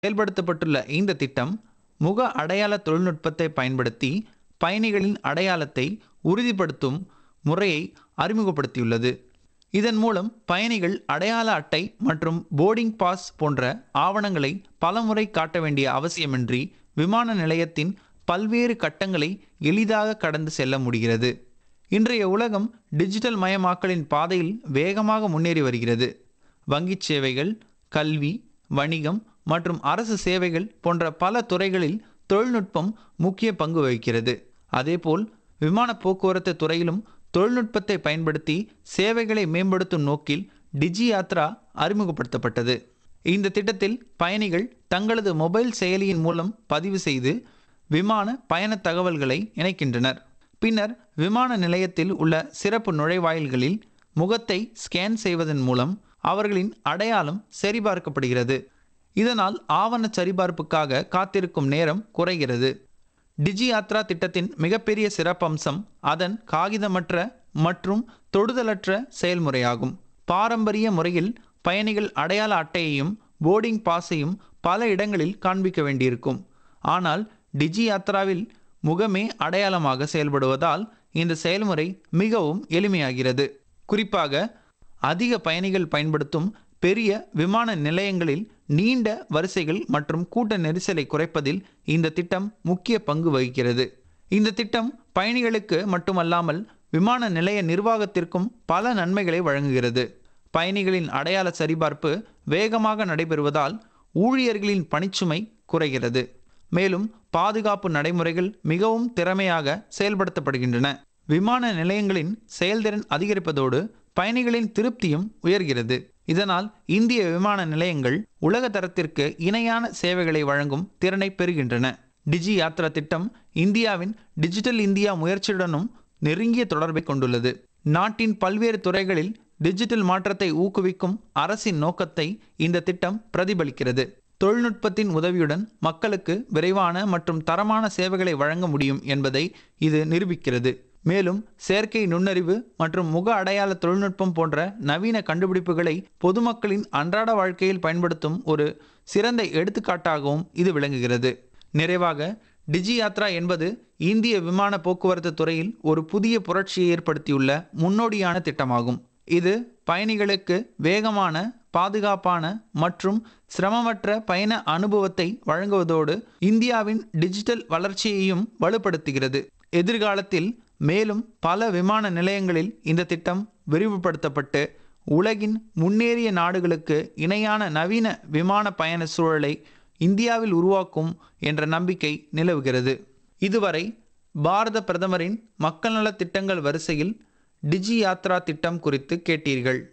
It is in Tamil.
செயல்படுத்தப்பட்டுள்ள இந்த திட்டம் முக அடையாள தொழில்நுட்பத்தை பயன்படுத்தி பயணிகளின் அடையாளத்தை உறுதிப்படுத்தும் முறையை அறிமுகப்படுத்தியுள்ளது இதன் மூலம் பயணிகள் அடையாள அட்டை மற்றும் போர்டிங் பாஸ் போன்ற ஆவணங்களை பலமுறை காட்ட வேண்டிய அவசியமின்றி விமான நிலையத்தின் பல்வேறு கட்டங்களை எளிதாக கடந்து செல்ல முடிகிறது இன்றைய உலகம் டிஜிட்டல் மயமாக்கலின் பாதையில் வேகமாக முன்னேறி வருகிறது வங்கிச் சேவைகள் கல்வி வணிகம் மற்றும் அரசு சேவைகள் போன்ற பல துறைகளில் தொழில்நுட்பம் முக்கிய பங்கு வகிக்கிறது அதேபோல் விமான போக்குவரத்து துறையிலும் தொழில்நுட்பத்தை பயன்படுத்தி சேவைகளை மேம்படுத்தும் நோக்கில் டிஜி யாத்ரா அறிமுகப்படுத்தப்பட்டது இந்த திட்டத்தில் பயணிகள் தங்களது மொபைல் செயலியின் மூலம் பதிவு செய்து விமான பயண தகவல்களை இணைக்கின்றனர் பின்னர் விமான நிலையத்தில் உள்ள சிறப்பு நுழைவாயில்களில் முகத்தை ஸ்கேன் செய்வதன் மூலம் அவர்களின் அடையாளம் சரிபார்க்கப்படுகிறது இதனால் ஆவண சரிபார்ப்புக்காக காத்திருக்கும் நேரம் குறைகிறது டிஜி யாத்ரா திட்டத்தின் மிகப்பெரிய சிறப்பம்சம் அதன் காகிதமற்ற மற்றும் தொடுதலற்ற செயல்முறையாகும் பாரம்பரிய முறையில் பயணிகள் அடையாள அட்டையையும் போர்டிங் பாஸையும் பல இடங்களில் காண்பிக்க வேண்டியிருக்கும் ஆனால் டிஜி யாத்ராவில் முகமே அடையாளமாக செயல்படுவதால் இந்த செயல்முறை மிகவும் எளிமையாகிறது குறிப்பாக அதிக பயணிகள் பயன்படுத்தும் பெரிய விமான நிலையங்களில் நீண்ட வரிசைகள் மற்றும் கூட்ட நெரிசலை குறைப்பதில் இந்த திட்டம் முக்கிய பங்கு வகிக்கிறது இந்த திட்டம் பயணிகளுக்கு மட்டுமல்லாமல் விமான நிலைய நிர்வாகத்திற்கும் பல நன்மைகளை வழங்குகிறது பயணிகளின் அடையாள சரிபார்ப்பு வேகமாக நடைபெறுவதால் ஊழியர்களின் பணிச்சுமை குறைகிறது மேலும் பாதுகாப்பு நடைமுறைகள் மிகவும் திறமையாக செயல்படுத்தப்படுகின்றன விமான நிலையங்களின் செயல்திறன் அதிகரிப்பதோடு பயணிகளின் திருப்தியும் உயர்கிறது இதனால் இந்திய விமான நிலையங்கள் உலக தரத்திற்கு இணையான சேவைகளை வழங்கும் திறனை பெறுகின்றன டிஜி யாத்ரா திட்டம் இந்தியாவின் டிஜிட்டல் இந்தியா முயற்சியுடனும் நெருங்கிய தொடர்பை கொண்டுள்ளது நாட்டின் பல்வேறு துறைகளில் டிஜிட்டல் மாற்றத்தை ஊக்குவிக்கும் அரசின் நோக்கத்தை இந்த திட்டம் பிரதிபலிக்கிறது தொழில்நுட்பத்தின் உதவியுடன் மக்களுக்கு விரைவான மற்றும் தரமான சேவைகளை வழங்க முடியும் என்பதை இது நிரூபிக்கிறது மேலும் செயற்கை நுண்ணறிவு மற்றும் முக அடையாள தொழில்நுட்பம் போன்ற நவீன கண்டுபிடிப்புகளை பொதுமக்களின் அன்றாட வாழ்க்கையில் பயன்படுத்தும் ஒரு சிறந்த எடுத்துக்காட்டாகவும் இது விளங்குகிறது நிறைவாக டிஜி யாத்ரா என்பது இந்திய விமான போக்குவரத்து துறையில் ஒரு புதிய புரட்சியை ஏற்படுத்தியுள்ள முன்னோடியான திட்டமாகும் இது பயணிகளுக்கு வேகமான பாதுகாப்பான மற்றும் சிரமமற்ற பயண அனுபவத்தை வழங்குவதோடு இந்தியாவின் டிஜிட்டல் வளர்ச்சியையும் வலுப்படுத்துகிறது எதிர்காலத்தில் மேலும் பல விமான நிலையங்களில் இந்த திட்டம் விரிவுபடுத்தப்பட்டு உலகின் முன்னேறிய நாடுகளுக்கு இணையான நவீன விமான பயண சூழலை இந்தியாவில் உருவாக்கும் என்ற நம்பிக்கை நிலவுகிறது இதுவரை பாரத பிரதமரின் மக்கள் நலத் திட்டங்கள் வரிசையில் டிஜி யாத்ரா திட்டம் குறித்து கேட்டீர்கள்